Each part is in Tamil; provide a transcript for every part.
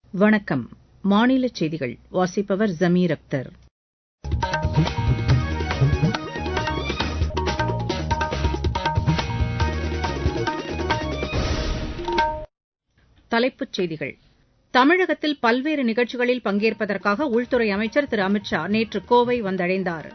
வணக்கம் மாநிலச் செய்திகள் வாசிப்பவர் ஜமீர் அக்தர் தலைப்புச் செய்திகள் தமிழகத்தில் பல்வேறு நிகழ்ச்சிகளில் பங்கேற்பதற்காக உள்துறை அமைச்சர் திரு அமித் ஷா நேற்று கோவை வந்தடைந்தார்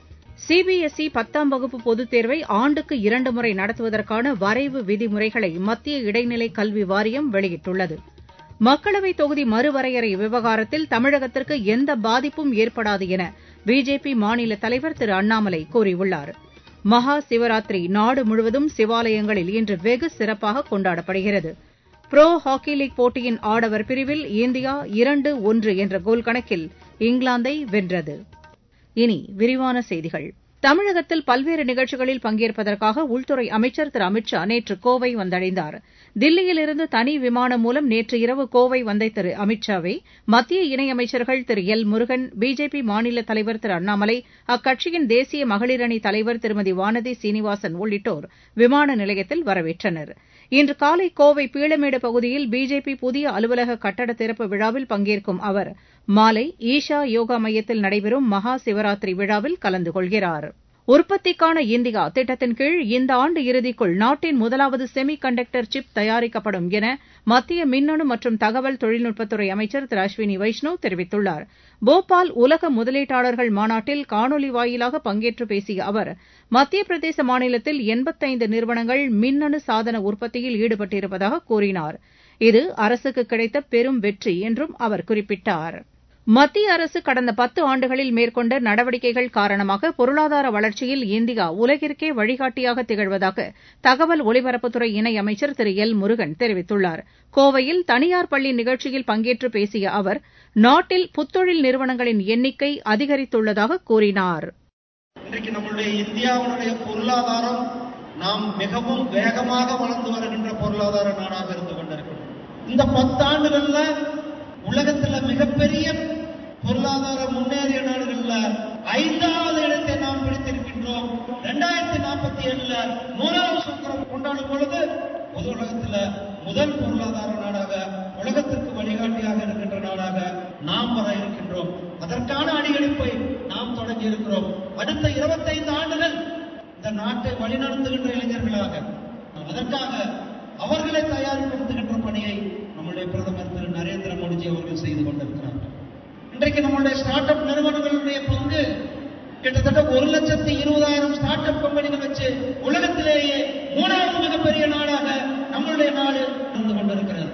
சிபிஎஸ்இ பத்தாம் வகுப்பு பொதுத் தேர்வை ஆண்டுக்கு இரண்டு முறை நடத்துவதற்கான வரைவு விதிமுறைகளை மத்திய இடைநிலை கல்வி வாரியம் வெளியிட்டுள்ளது மக்களவைத் தொகுதி மறுவரையறை விவகாரத்தில் தமிழகத்திற்கு எந்த பாதிப்பும் ஏற்படாது என பிஜேபி மாநில தலைவர் திரு அண்ணாமலை கூறியுள்ளார் மகா சிவராத்திரி நாடு முழுவதும் சிவாலயங்களில் இன்று வெகு சிறப்பாக கொண்டாடப்படுகிறது புரோ ஹாக்கி லீக் போட்டியின் ஆடவர் பிரிவில் இந்தியா இரண்டு ஒன்று என்ற கோல் கணக்கில் இங்கிலாந்தை வென்றது இனி விரிவான செய்திகள் தமிழகத்தில் பல்வேறு நிகழ்ச்சிகளில் பங்கேற்பதற்காக உள்துறை அமைச்சர் திரு அமித் ஷா நேற்று கோவை வந்தடைந்தார் தில்லியிலிருந்து தனி விமானம் மூலம் நேற்று இரவு கோவை வந்த திரு அமித் ஷாவை மத்திய இணையமைச்சர்கள் திரு எல் முருகன் பிஜேபி மாநில தலைவர் திரு அண்ணாமலை அக்கட்சியின் தேசிய மகளிர் அணி தலைவர் திருமதி வானதி சீனிவாசன் உள்ளிட்டோர் விமான நிலையத்தில் வரவேற்றனர் இன்று காலை கோவை பீளமேடு பகுதியில் பிஜேபி புதிய அலுவலக கட்டட திறப்பு விழாவில் பங்கேற்கும் அவர் மாலை ஈஷா யோகா மையத்தில் நடைபெறும் மகா சிவராத்திரி விழாவில் கலந்து கொள்கிறார் உற்பத்திக்கான இந்தியா திட்டத்தின் கீழ் இந்த ஆண்டு இறுதிக்குள் நாட்டின் முதலாவது செமி கண்டக்டர் சிப் தயாரிக்கப்படும் என மத்திய மின்னணு மற்றும் தகவல் தொழில்நுட்பத்துறை அமைச்சர் திரு அஸ்வினி வைஷ்ணவ் தெரிவித்துள்ளார் போபால் உலக முதலீட்டாளர்கள் மாநாட்டில் காணொலி வாயிலாக பங்கேற்று பேசிய அவர் மத்திய பிரதேச மாநிலத்தில் எண்பத்தைந்து நிறுவனங்கள் மின்னணு சாதன உற்பத்தியில் ஈடுபட்டிருப்பதாக கூறினார் இது அரசுக்கு கிடைத்த பெரும் வெற்றி என்றும் அவர் குறிப்பிட்டார் மத்திய அரசு கடந்த பத்து ஆண்டுகளில் மேற்கொண்ட நடவடிக்கைகள் காரணமாக பொருளாதார வளர்ச்சியில் இந்தியா உலகிற்கே வழிகாட்டியாக திகழ்வதாக தகவல் ஒலிபரப்புத்துறை இணையமைச்சர் திரு எல் முருகன் தெரிவித்துள்ளார் கோவையில் தனியார் பள்ளி நிகழ்ச்சியில் பங்கேற்று பேசிய அவர் நாட்டில் புத்தொழில் நிறுவனங்களின் எண்ணிக்கை அதிகரித்துள்ளதாக கூறினார் இன்றைக்கு நம்முடைய இந்தியாவுடைய பொருளாதாரம் நாம் மிகவும் வேகமாக வளர்ந்து வருகின்ற பொருளாதார நாடாக இருந்து கொண்டிருக்கிறோம் இந்த பத்தாண்டுகள்ல உலகத்துல மிகப்பெரிய பொருளாதார முன்னேறிய நாடுகள்ல ஐந்தாவது இடத்தை நாம் பிடித்திருக்கின்றோம் இரண்டாயிரத்தி நாற்பத்தி ஏழுல நூறாவது சுக்கரம் கொண்டாடும் பொழுது பொது உலகத்துல முதல் பொருளாதார நாடாக உலகத்திற்கு வழிகாட்டியாக இருக்கின்ற நாடாக நாம் வர இருக்கின்றோம் அதற்கான அடியெடுப்பை நாம் தொடங்கி இருக்கிறோம் அடுத்த இருபத்தைந்து ஆண்டுகள் இந்த நாட்டை வழிநடத்துகின்ற இளைஞர்களாக அதற்காக அவர்களை தயார்படுத்துகின்ற பணியை நம்முடைய பிரதமர் திரு நரேந்திர மோடிஜி அவர்கள் செய்து கொண்டிருக்கிறார் இன்றைக்கு நம்முடைய ஸ்டார்ட் அப் நிறுவனங்களுடைய பங்கு கிட்டத்தட்ட ஒரு லட்சத்தி இருபதாயிரம் ஸ்டார்ட் அப் கம்பெனிகள் வச்சு உலகத்திலேயே மூணாவது மிகப்பெரிய நாடாக நம்மளுடைய நாடு இருந்து கொண்டிருக்கிறது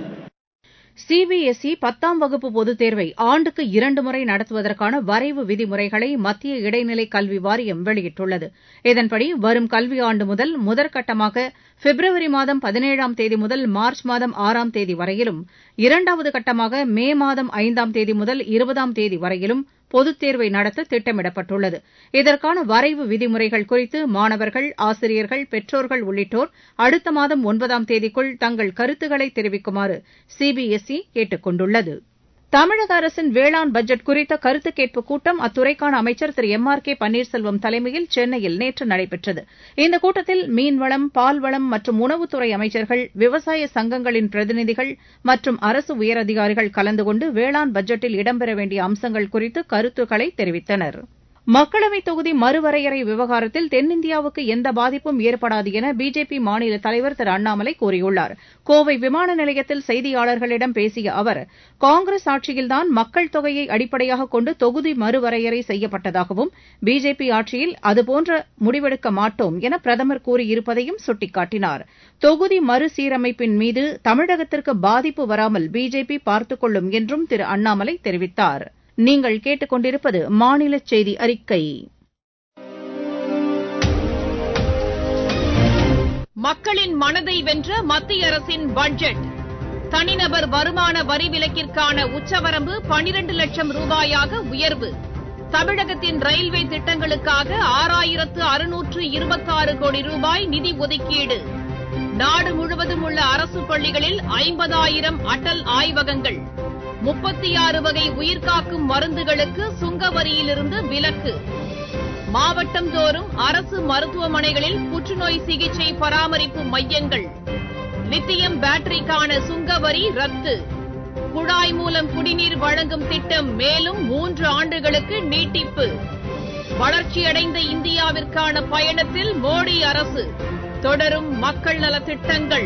சிபிஎஸ்இ பத்தாம் வகுப்பு பொதுத் தேர்வை ஆண்டுக்கு இரண்டு முறை நடத்துவதற்கான வரைவு விதிமுறைகளை மத்திய இடைநிலை கல்வி வாரியம் வெளியிட்டுள்ளது இதன்படி வரும் கல்வியாண்டு முதல் முதற்கட்டமாக பிப்ரவரி மாதம் பதினேழாம் தேதி முதல் மார்ச் மாதம் ஆறாம் தேதி வரையிலும் இரண்டாவது கட்டமாக மே மாதம் ஐந்தாம் தேதி முதல் இருபதாம் தேதி வரையிலும் பொதுத் தேர்வை நடத்த திட்டமிடப்பட்டுள்ளது இதற்கான வரைவு விதிமுறைகள் குறித்து மாணவர்கள் ஆசிரியர்கள் பெற்றோர்கள் உள்ளிட்டோர் அடுத்த மாதம் ஒன்பதாம் தேதிக்குள் தங்கள் கருத்துக்களை தெரிவிக்குமாறு சிபிஎஸ்இ கேட்டுக் கொண்டுள்ளது தமிழக அரசின் வேளாண் பட்ஜெட் குறித்த கருத்து கேட்புக் கூட்டம் அத்துறைக்கான அமைச்சர் திரு எம் ஆர் கே பன்னீர்செல்வம் தலைமையில் சென்னையில் நேற்று நடைபெற்றது இந்த கூட்டத்தில் மீன்வளம் பால்வளம் மற்றும் உணவுத்துறை அமைச்சர்கள் விவசாய சங்கங்களின் பிரதிநிதிகள் மற்றும் அரசு உயரதிகாரிகள் கலந்து கொண்டு வேளாண் பட்ஜெட்டில் இடம்பெற வேண்டிய அம்சங்கள் குறித்து கருத்துக்களை தெரிவித்தனர் மக்களவைத் தொகுதி மறுவரையறை விவகாரத்தில் தென்னிந்தியாவுக்கு எந்த பாதிப்பும் ஏற்படாது என பிஜேபி மாநில தலைவர் திரு அண்ணாமலை கூறியுள்ளார் கோவை விமான நிலையத்தில் செய்தியாளர்களிடம் பேசிய அவர் காங்கிரஸ் ஆட்சியில்தான் மக்கள் தொகையை அடிப்படையாக கொண்டு தொகுதி மறுவரையறை செய்யப்பட்டதாகவும் பிஜேபி ஆட்சியில் அதுபோன்ற முடிவெடுக்க மாட்டோம் என பிரதமர் கூறியிருப்பதையும் சுட்டிக்காட்டினார் தொகுதி மறுசீரமைப்பின் மீது தமிழகத்திற்கு பாதிப்பு வராமல் பிஜேபி பார்த்துக் கொள்ளும் என்றும் திரு அண்ணாமலை தெரிவித்தார் நீங்கள் கேட்டுக்கொண்டிருப்பது மாநில செய்தி அறிக்கை மக்களின் மனதை வென்ற மத்திய அரசின் பட்ஜெட் தனிநபர் வருமான வரி விலக்கிற்கான உச்சவரம்பு பனிரண்டு லட்சம் ரூபாயாக உயர்வு தமிழகத்தின் ரயில்வே திட்டங்களுக்காக ஆறாயிரத்து அறுநூற்று இருபத்தாறு கோடி ரூபாய் நிதி ஒதுக்கீடு நாடு முழுவதும் உள்ள அரசு பள்ளிகளில் ஐம்பதாயிரம் அடல் ஆய்வகங்கள் முப்பத்தி ஆறு வகை உயிர்காக்கும் மருந்துகளுக்கு சுங்க வரியிலிருந்து விலக்கு மாவட்டம் தோறும் அரசு மருத்துவமனைகளில் புற்றுநோய் சிகிச்சை பராமரிப்பு மையங்கள் லித்தியம் பேட்டரிக்கான சுங்க வரி ரத்து குழாய் மூலம் குடிநீர் வழங்கும் திட்டம் மேலும் மூன்று ஆண்டுகளுக்கு நீட்டிப்பு வளர்ச்சியடைந்த இந்தியாவிற்கான பயணத்தில் மோடி அரசு தொடரும் மக்கள் நலத் திட்டங்கள்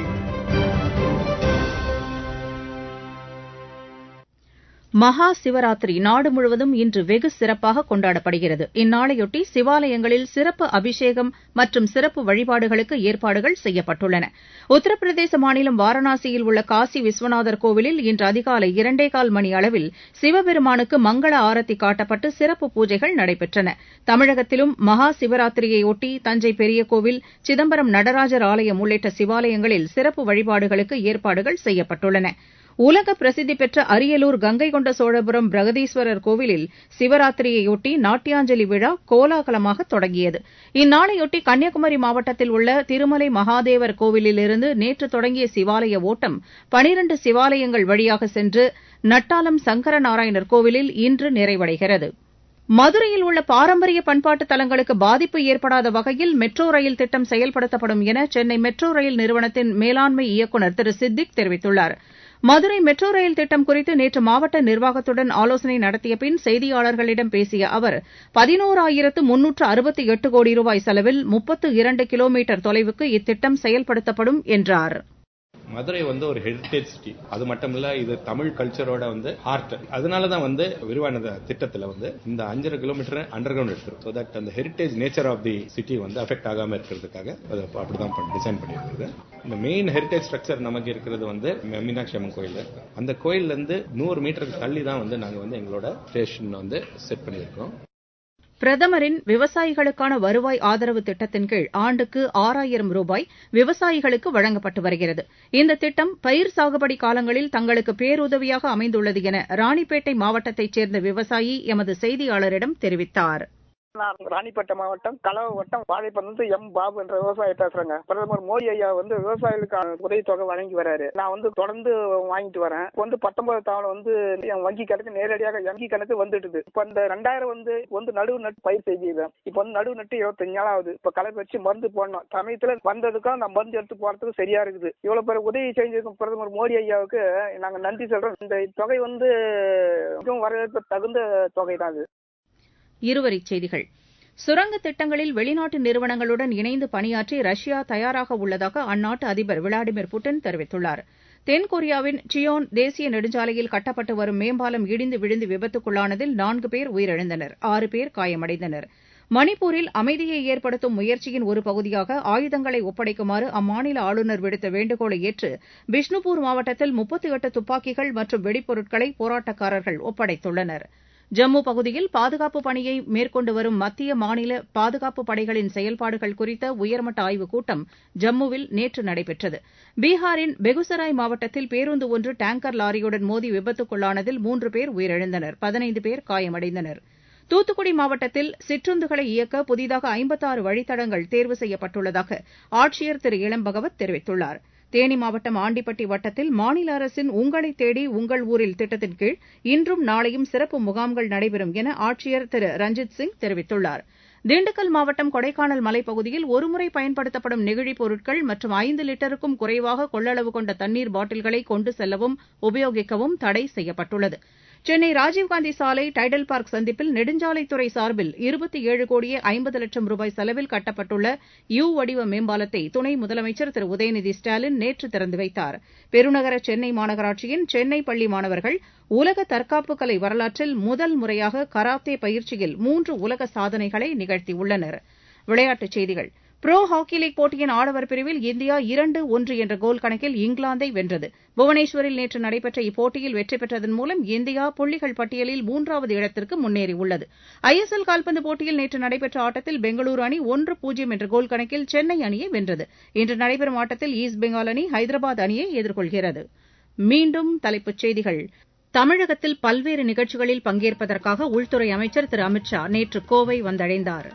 மகா சிவராத்திரி நாடு முழுவதும் இன்று வெகு சிறப்பாக கொண்டாடப்படுகிறது இந்நாளையொட்டி சிவாலயங்களில் சிறப்பு அபிஷேகம் மற்றும் சிறப்பு வழிபாடுகளுக்கு ஏற்பாடுகள் செய்யப்பட்டுள்ளன உத்தரப்பிரதேச மாநிலம் வாரணாசியில் உள்ள காசி விஸ்வநாதர் கோவிலில் இன்று அதிகாலை இரண்டேகால் மணி அளவில் சிவபெருமானுக்கு மங்கள ஆரத்தி காட்டப்பட்டு சிறப்பு பூஜைகள் நடைபெற்றன தமிழகத்திலும் மகா சிவராத்திரியையொட்டி தஞ்சை பெரிய கோவில் சிதம்பரம் நடராஜர் ஆலயம் உள்ளிட்ட சிவாலயங்களில் சிறப்பு வழிபாடுகளுக்கு ஏற்பாடுகள் செய்யப்பட்டுள்ளன உலக பிரசித்தி பெற்ற அரியலூர் கங்கை கொண்ட சோழபுரம் பிரகதீஸ்வரர் கோவிலில் சிவராத்திரியையொட்டி நாட்டியாஞ்சலி விழா கோலாகலமாக தொடங்கியது இந்நாளையொட்டி கன்னியாகுமரி மாவட்டத்தில் உள்ள திருமலை மகாதேவர் கோவிலிலிருந்து நேற்று தொடங்கிய சிவாலய ஓட்டம் பனிரண்டு சிவாலயங்கள் வழியாக சென்று நட்டாலம் சங்கரநாராயணர் கோவிலில் இன்று நிறைவடைகிறது மதுரையில் உள்ள பாரம்பரிய பண்பாட்டு தலங்களுக்கு பாதிப்பு ஏற்படாத வகையில் மெட்ரோ ரயில் திட்டம் செயல்படுத்தப்படும் என சென்னை மெட்ரோ ரயில் நிறுவனத்தின் மேலாண்மை இயக்குநர் திரு சித்திக் தெரிவித்துள்ளார் மதுரை மெட்ரோ ரயில் திட்டம் குறித்து நேற்று மாவட்ட நிர்வாகத்துடன் ஆலோசனை நடத்திய பின் செய்தியாளர்களிடம் பேசிய அவர் பதினோராயிரத்து முன்னூற்று அறுபத்தி எட்டு கோடி ரூபாய் செலவில் முப்பத்து இரண்டு கிலோமீட்டர் தொலைவுக்கு இத்திட்டம் செயல்படுத்தப்படும் என்றார் மதுரை வந்து ஒரு ஹெரிட்டேஜ் சிட்டி அது மட்டும் இல்ல இது தமிழ் கல்ச்சரோட வந்து ஹார்ட் அதனால தான் வந்து விரிவான திட்டத்தில் வந்து இந்த அஞ்சரை கிலோமீட்டர் அண்டர் கிரவுண்ட் எடுத்துரும் ஸோ தட் அந்த heritage nature of the city வந்து அஃபெக்ட் ஆகாம இருக்கிறதுக்காக அது அப்படிதான் டிசைன் பண்ணியிருக்குது இந்த மெயின் ஹெரிட்டேஜ் ஸ்ட்ரக்சர் நமக்கு இருக்கிறது வந்து மீனாட்சி அம்மன் கோயில் அந்த கோயில்ல இருந்து நூறு மீட்டருக்கு தள்ளி தான் வந்து நாங்கள் வந்து எங்களோட ஸ்டேஷன் வந்து செட் பண்ணியிருக்கோம் பிரதமரின் விவசாயிகளுக்கான வருவாய் ஆதரவு திட்டத்தின் கீழ் ஆண்டுக்கு ஆறாயிரம் ரூபாய் விவசாயிகளுக்கு வழங்கப்பட்டு வருகிறது இந்த திட்டம் பயிர் சாகுபடி காலங்களில் தங்களுக்கு பேருதவியாக அமைந்துள்ளது என ராணிப்பேட்டை மாவட்டத்தைச் சேர்ந்த விவசாயி எமது செய்தியாளரிடம் தெரிவித்தார் நான் ராணிப்பேட்டை மாவட்டம் கலவ வட்டம் வாழைப்பந்து எம் பாபு என்ற விவசாயி பேசுறேங்க பிரதமர் மோடி ஐயா வந்து விவசாயிகளுக்கான உதவித்தொகை வழங்கி வராரு நான் வந்து தொடர்ந்து வாங்கிட்டு வரேன் இப்ப வந்து பத்தொன்பது தவணை வந்து என் வங்கி கணக்கு நேரடியாக வங்கி கணக்கு வந்துட்டுது இப்ப இந்த ரெண்டாயிரம் வந்து வந்து நடுவு நட்டு பயிர் செய்கிறேன் இப்ப வந்து நடுவு நட்டு இருபத்தஞ்சு நாள் ஆகுது இப்ப களை வச்சு மருந்து போடணும் சமயத்துல வந்ததுக்கும் நான் மருந்து எடுத்து போறதுக்கு சரியா இருக்குது இவ்வளவு பேர் உதவி செஞ்சிருக்கும் பிரதமர் மோடி ஐயாவுக்கு நாங்க நன்றி சொல்றோம் இந்த தொகை வந்து மிகவும் வரவேற்பு தகுந்த தொகை தான் அது இருவரிச் செய்திகள் சுரங்க திட்டங்களில் வெளிநாட்டு நிறுவனங்களுடன் இணைந்து பணியாற்றி ரஷ்யா தயாராக உள்ளதாக அந்நாட்டு அதிபர் விளாடிமிர் புட்டின் தெரிவித்துள்ளார் தென்கொரியாவின் சியோன் தேசிய நெடுஞ்சாலையில் கட்டப்பட்டு வரும் மேம்பாலம் இடிந்து விழுந்து விபத்துக்குள்ளானதில் நான்கு பேர் உயிரிழந்தனர் ஆறு பேர் காயமடைந்தனர் மணிப்பூரில் அமைதியை ஏற்படுத்தும் முயற்சியின் ஒரு பகுதியாக ஆயுதங்களை ஒப்படைக்குமாறு அம்மாநில ஆளுநர் விடுத்த வேண்டுகோளை ஏற்று பிஷ்ணுபூர் மாவட்டத்தில் முப்பத்தி எட்டு துப்பாக்கிகள் மற்றும் வெடிப்பொருட்களை போராட்டக்காரர்கள் ஒப்படைத்துள்ளனர் ஜம்மு பகுதியில் பாதுகாப்பு பணியை மேற்கொண்டு வரும் மத்திய மாநில பாதுகாப்பு படைகளின் செயல்பாடுகள் குறித்த உயர்மட்ட ஆய்வுக் கூட்டம் ஜம்முவில் நேற்று நடைபெற்றது பீகாரின் பெகுசராய் மாவட்டத்தில் பேருந்து ஒன்று டேங்கர் லாரியுடன் மோதி விபத்துக்குள்ளானதில் மூன்று பேர் உயிரிழந்தனர் பதினைந்து பேர் காயமடைந்தனர் தூத்துக்குடி மாவட்டத்தில் சிற்றுந்துகளை இயக்க புதிதாக ஐம்பத்தாறு வழித்தடங்கள் தேர்வு செய்யப்பட்டுள்ளதாக ஆட்சியர் திரு இளம்பகவத் தெரிவித்துள்ளார் தேனி மாவட்டம் ஆண்டிப்பட்டி வட்டத்தில் மாநில அரசின் உங்களை தேடி உங்கள் ஊரில் திட்டத்தின் கீழ் இன்றும் நாளையும் சிறப்பு முகாம்கள் நடைபெறும் என ஆட்சியர் திரு ரஞ்சித் சிங் தெரிவித்துள்ளார் திண்டுக்கல் மாவட்டம் கொடைக்கானல் மலைப்பகுதியில் ஒருமுறை பயன்படுத்தப்படும் நெகிழிப் பொருட்கள் மற்றும் ஐந்து லிட்டருக்கும் குறைவாக கொள்ளளவு கொண்ட தண்ணீர் பாட்டில்களை கொண்டு செல்லவும் உபயோகிக்கவும் தடை செய்யப்பட்டுள்ளது சென்னை ராஜீவ்காந்தி சாலை டைடல் பார்க் சந்திப்பில் நெடுஞ்சாலைத்துறை சார்பில் இருபத்தி ஏழு கோடியே ஐம்பது லட்சம் ரூபாய் செலவில் கட்டப்பட்டுள்ள யு வடிவ மேம்பாலத்தை துணை முதலமைச்சர் திரு உதயநிதி ஸ்டாலின் நேற்று திறந்து வைத்தார் பெருநகர சென்னை மாநகராட்சியின் சென்னை பள்ளி மாணவர்கள் உலக தற்காப்பு கலை வரலாற்றில் முதல் முறையாக கராத்தே பயிற்சியில் மூன்று உலக சாதனைகளை நிகழ்த்தியுள்ளனர் விளையாட்டுச் செய்திகள் புரோ ஹாக்கி லீக் போட்டியின் ஆடவர் பிரிவில் இந்தியா இரண்டு ஒன்று என்ற கோல் கணக்கில் இங்கிலாந்தை வென்றது புவனேஸ்வரில் நேற்று நடைபெற்ற இப்போட்டியில் வெற்றி பெற்றதன் மூலம் இந்தியா புள்ளிகள் பட்டியலில் மூன்றாவது இடத்திற்கு முன்னேறியுள்ளது ஐஎஸ்எல் கால்பந்து போட்டியில் நேற்று நடைபெற்ற ஆட்டத்தில் பெங்களூரு அணி ஒன்று பூஜ்ஜியம் என்ற கோல் கணக்கில் சென்னை அணியை வென்றது இன்று நடைபெறும் ஆட்டத்தில் ஈஸ்ட் பெங்கால் அணி ஹைதராபாத் அணியை எதிர்கொள்கிறது மீண்டும் தலைப்புச் செய்திகள் தமிழகத்தில் பல்வேறு நிகழ்ச்சிகளில் பங்கேற்பதற்காக உள்துறை அமைச்சர் திரு அமித் ஷா நேற்று கோவை வந்தடைந்தார்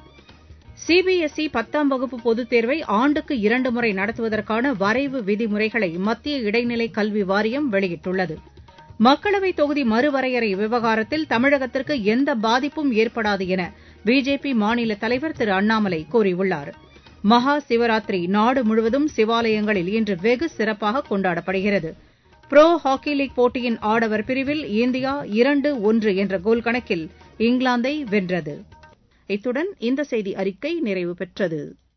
சிபிஎஸ்இ பத்தாம் வகுப்பு பொதுத் தேர்வை ஆண்டுக்கு இரண்டு முறை நடத்துவதற்கான வரைவு விதிமுறைகளை மத்திய இடைநிலை கல்வி வாரியம் வெளியிட்டுள்ளது மக்களவைத் தொகுதி மறுவரையறை விவகாரத்தில் தமிழகத்திற்கு எந்த பாதிப்பும் ஏற்படாது என பிஜேபி மாநில தலைவர் திரு அண்ணாமலை கூறியுள்ளார் மகா சிவராத்திரி நாடு முழுவதும் சிவாலயங்களில் இன்று வெகு சிறப்பாக கொண்டாடப்படுகிறது புரோ ஹாக்கி லீக் போட்டியின் ஆடவர் பிரிவில் இந்தியா இரண்டு ஒன்று என்ற கோல் கணக்கில் இங்கிலாந்தை வென்றது இத்துடன் இந்த செய்தி அறிக்கை நிறைவு பெற்றது